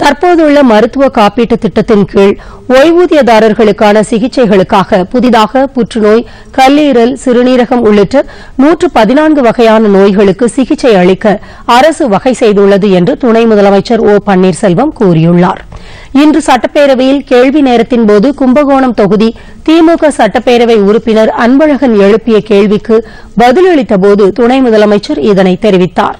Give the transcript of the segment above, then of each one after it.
தற்போதுள்ள மருத்துவ காப்பீட்டு திட்டத்தின் கீழ் ஓய்வூதியதாரர்களுக்கான சிகிச்சைகளுக்காக புதிதாக புற்றுநோய் கல்லீரல் சிறுநீரகம் உள்ளிட்ட நூற்று பதினான்கு வகையான நோய்களுக்கு சிகிச்சை அளிக்க அரசு வகை செய்துள்ளது என்று துணை முதலமைச்சர் ஓ பன்னீர்செல்வம் கூறியுள்ளார் இன்று சட்டப்பேரவையில் கேள்வி நேரத்தின்போது கும்பகோணம் தொகுதி திமுக சட்டப்பேரவை உறுப்பினர் அன்பழகன் எழுப்பிய கேள்விக்கு பதிலளித்தபோது துணை முதலமைச்சர் இதனை தெரிவித்தார்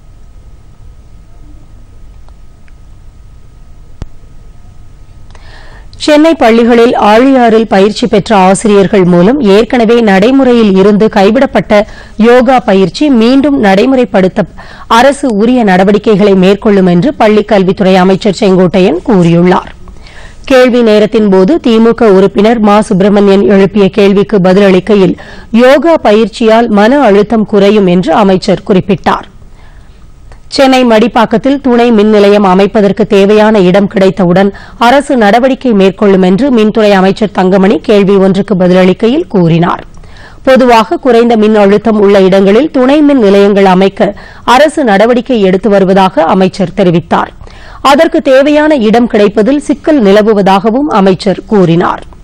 சென்னை பள்ளிகளில் ஆழியாறில் பயிற்சி பெற்ற ஆசிரியர்கள் மூலம் ஏற்கனவே நடைமுறையில் இருந்து கைவிடப்பட்ட யோகா பயிற்சி மீண்டும் நடைமுறைப்படுத்த அரசு உரிய நடவடிக்கைகளை மேற்கொள்ளும் என்று பள்ளிக் கல்வித்துறை அமைச்சர் செங்கோட்டையன் கூறியுள்ளார் கேள்வி நேரத்தின்போது திமுக உறுப்பினர் மா சுப்பிரமணியன் எழுப்பிய கேள்விக்கு பதிலளிக்கையில் யோகா பயிற்சியால் மன அழுத்தம் குறையும் என்று அமைச்சர் குறிப்பிட்டார் சென்னை மடிப்பாக்கத்தில் துணை மின் நிலையம் அமைப்பதற்கு தேவையான இடம் கிடைத்தவுடன் அரசு நடவடிக்கை மேற்கொள்ளும் என்று மின்துறை அமைச்சர் தங்கமணி கேள்வி ஒன்றுக்கு பதிலளிக்கையில் கூறினார் பொதுவாக குறைந்த மின் அழுத்தம் உள்ள இடங்களில் துணை மின் நிலையங்கள் அமைக்க அரசு நடவடிக்கை எடுத்து வருவதாக அமைச்சர் தெரிவித்தார் அதற்கு தேவையான இடம் கிடைப்பதில் சிக்கல் நிலவுவதாகவும் அமைச்சர் கூறினாா்